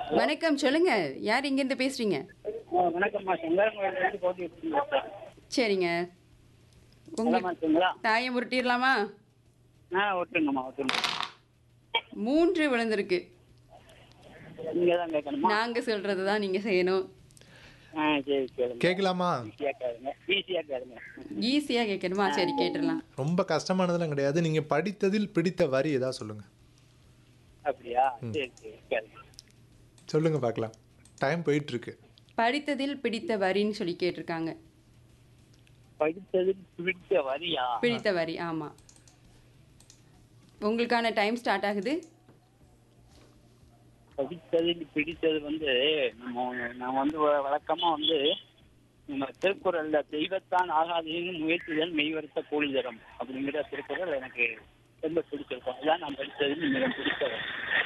வணக்கம் சொல்லுங்க யார் இங்கேருந்து பேசுறீங்க வணக்கம்மா செங்காரங்கோயிலேருந்து போட்டி இருக்கீங்க சரிங்க உங்க நலமா இருக்கீங்களா தாயம் உருட்டிடலாமா ஆ விட்டுருங்கம்மா விட்டுருங்க மூன்று விழுந்திருக்கு நீங்க தான் கேட்கணுமா நாங்க சொல்றது தான் நீங்க செய்யணும் ஆ சரி கேளுங்க கேட்கலாமா ஈஸியாக கேளுங்க ஈஸியாக கேளுங்க ஈஸியா கேட்கணுமா சரி கேட்டுடலாம் ரொம்ப கஷ்டமானதெல்லாம் கிடையாது நீங்க படித்ததில் பிடித்த வரி ஏதாவது சொல்லுங்க அப்படியா சரி சரி கேளுங்க சொல்லுங்க பார்க்கலாம் டைம் போயிட்டு இருக்கு படித்ததில் பிடித்த வரின்னு சொல்லி கேட்டிருக்காங்க படித்ததில் பிடித்த வரியா பிடித்த வரி ஆமா உங்களுக்கான டைம் ஸ்டார்ட் ஆகுது படித்ததில் பிடித்தது வந்து நம்ம நான் வந்து வ- வழக்கமா வந்து நம்ம திருக்குறள்ல தெய்வத்தான் ஆகாதேன்னு முயற்சிதல் மெய்வருத்த கூலி தரும் அப்படிங்கிற திருக்குறள் எனக்கு ரொம்ப பிடிச்சிருக்கும் அதான் நான் படித்ததில் மிக பிடித்தவர்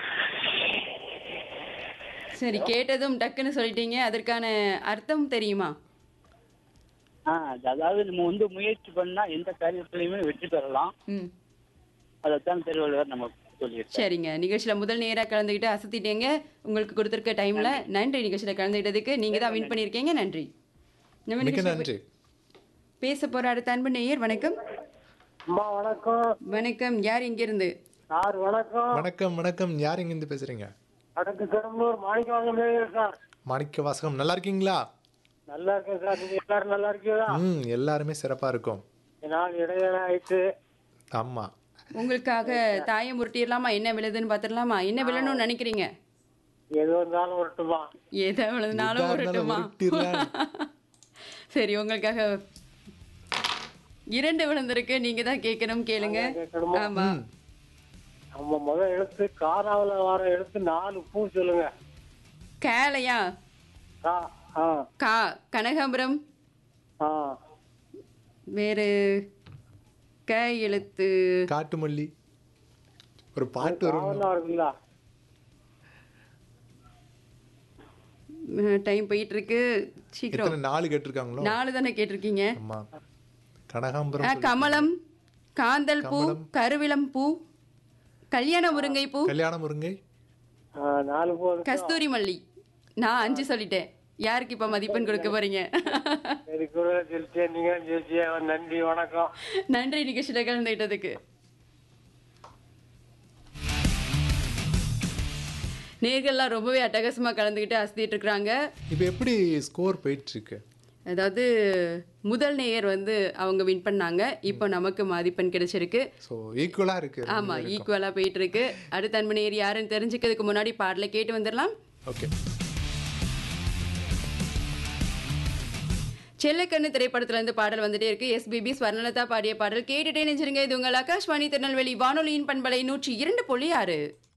சரி கேட்டதும் டக்குன்னு சொல்லிட்டீங்க அதற்கான அர்த்தம் தெரியுமா ஆ அதாவது நம்ம வந்து முயற்சி பண்ணா எந்த காரியத்திலையுமே வெற்றி பெறலாம் ம் அதைத்தான் திருவள்ளுவர் நம்ம சொல்லியிருக்காரு சரிங்க நிகழ்ச்சியில முதல் நேரா கலந்துக்கிட்டு அசத்திட்டீங்க உங்களுக்கு கொடுத்துருக்க டைம்ல நன்றி நிகழ்ச்சியில கலந்துக்கிட்டதுக்கு நீங்க தான் வின் பண்ணியிருக்கீங்க நன்றி நம்ம மிக்க நிகழ்ச்சியில நன்றி பேச போற அடுத்த அன்பு நேயர் வணக்கம் அம்மா வணக்கம் வணக்கம் யார் இங்கிருந்து சார் வணக்கம் வணக்கம் வணக்கம் யார் இங்கிருந்து பேசுறீங்க வடக்கு பெரம்பலூர் மாணிக்கவாங்க மேயர் சார் மாணிக்க வாசகம் நல்லா இருக்கீங்களா நல்லா இருக்கேன் சார் நீங்க எல்லாரும் நல்லா இருக்கீங்களா ம் எல்லாருமே சிறப்பா இருக்கும் நாள் இடையில ஆயிட்டு ஆமா உங்களுக்காக தாயம் உருட்டிடலாமா என்ன விழுதுன்னு பார்த்துடலாமா என்ன விழணும்னு நினைக்கிறீங்க எது வந்தாலும் வரட்டுமா எதை விழுதுனாலும் எதா இருந்தாலும் உருட்டுமா உருட்டிடலாம். சரி உங்களுக்காக இரண்டு விழுந்திருக்கு நீங்க தான் கேட்கணும் கேளுங்க கேட்கணுமா? ஆமா நம்ம முதல் எழுத்து காராவில் வர எழுத்து நாலு பூ சொல்லுங்க கேளையா கா ஆ கா கனகாம்பரம் ஆ வேறு க எழுத்து காட்டு மல்லி ஒரு பாட்டு வரும் காவலாம் இருக்குங்களா டைம் போயிட்டு இருக்கு சீக்கிரம் எத்தனை நாலு கேட்டிருக்காங்களோ நாலு தானே கேட்டிருக்கீங்க ஆமா ஆ, கனகாம்பரம் கமலம் காந்தல் பூ கருவிளம் பூ கல்யாண முருங்கை பூ கல்யாண முருங்கை ஆ, நாலு பூ இருக்கு. கஸ்தூரி மல்லி நான் அஞ்சு சொல்லிட்டேன் யாருக்கு இப்ப மதிப்பெண் கொடுக்க போறீங்க சரி கூட ஜெயிச்சேன் நீங்க ஜெயிச்சிய நன்றி வணக்கம் நன்றி நிகழ்ச்சியில கலந்துகிட்டதுக்கு நேர்கள்லாம் ரொம்பவே அட்டகாசமா கலந்துக்கிட்டு அசத்திட்டு இருக்கிறாங்க இப்போ எப்படி ஸ்கோர் போயிட்டு இருக்கு அதாவது முதல் நேயர் வந்து அவங்க வின் பண்ணாங்க இப்போ நமக்கு மதிப்பெண் கிடைச்சிருக்கு ஸோ ஈக்குவலா இருக்கு ஆமா ஈக்குவலா போயிட்டு இருக்கு அடுத்த அன்பு நேயர் யாருன்னு தெரிஞ்சுக்கிறதுக்கு முன்னாடி பாடலை கேட்டு வந்துடலாம் ஓகே செல்லக்கண்ணு திரைப்படத்துல இருந்து பாடல் வந்துட்டே இருக்கு எஸ்பிபி ஸ்வர்ணலதா பாடிய பாடல் கேட்டுட்டே நினைச்சிருங்க இது உங்கள் ஆகாஷ்வாணி திருநெல்வேலி வானொலியின் பண்பலை நூற்றி இரண்டு புள்ளி ஆறு